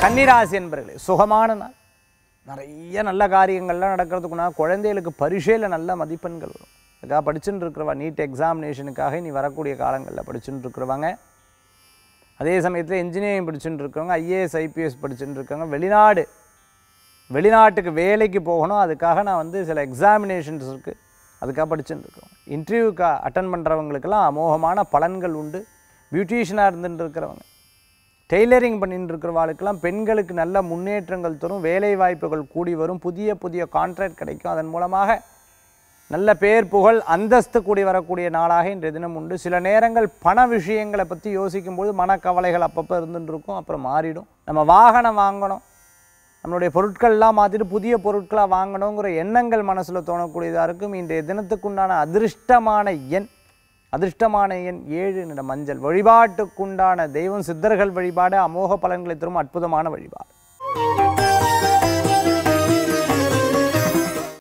கன்னிராசி என்பர்களே சுகமான நாள் நிறைய நல்ல காரியங்கள்லாம் நடக்கிறதுக்குனா குழந்தைகளுக்கு பரீட்சையில் நல்ல மதிப்பெண்கள் வரும் அதுக்காக படிச்சுட்டு இருக்கிறவா நீட் எக்ஸாமினேஷனுக்காக இனி வரக்கூடிய காலங்களில் படிச்சுட்டு இருக்கிறவங்க அதே சமயத்தில் இன்ஜினியரிங் படிச்சுட்டு இருக்கவங்க ஐஏஎஸ் ஐபிஎஸ் படிச்சுட்டு இருக்கவங்க வெளிநாடு வெளிநாட்டுக்கு வேலைக்கு போகணும் அதுக்காக நான் வந்து சில எக்ஸாமினேஷன்ஸ் இருக்குது அதுக்காக படிச்சுட்டு இருக்கோம் இன்டர்வியூக்கு அட்டன் பண்ணுறவங்களுக்கெல்லாம் அமோகமான பலன்கள் உண்டு பியூட்டிஷியனாக இருந்துட்டு இருக்கிறவங்க டெய்லரிங் பண்ணிட்டு இருக்கிறவாளுக்கெல்லாம் பெண்களுக்கு நல்ல முன்னேற்றங்கள் தரும் வேலை வாய்ப்புகள் கூடி வரும் புதிய புதிய கான்ட்ராக்ட் கிடைக்கும் அதன் மூலமாக நல்ல பேர் புகழ் அந்தஸ்து கூடி வரக்கூடிய நாளாக இன்றைய தினம் உண்டு சில நேரங்கள் பண விஷயங்களை பற்றி யோசிக்கும்போது மனக்கவலைகள் அப்பப்போ இருந்துட்டு இருக்கும் அப்புறம் மாறிடும் நம்ம வாகனம் வாங்கணும் நம்மளுடைய பொருட்கள்லாம் மாற்றிட்டு புதிய பொருட்களாக வாங்கணுங்கிற எண்ணங்கள் மனசில் தோணக்கூடியதாக இருக்கும் இன்றைய தினத்துக்குண்டான அதிர்ஷ்டமான எண் அதிர்ஷ்டமான எண் ஏழு நிற மஞ்சள் வழிபாட்டுக்குண்டான தெய்வம் சித்தர்கள் வழிபாடு அமோக பலன்களை தரும் அற்புதமான வழிபாடு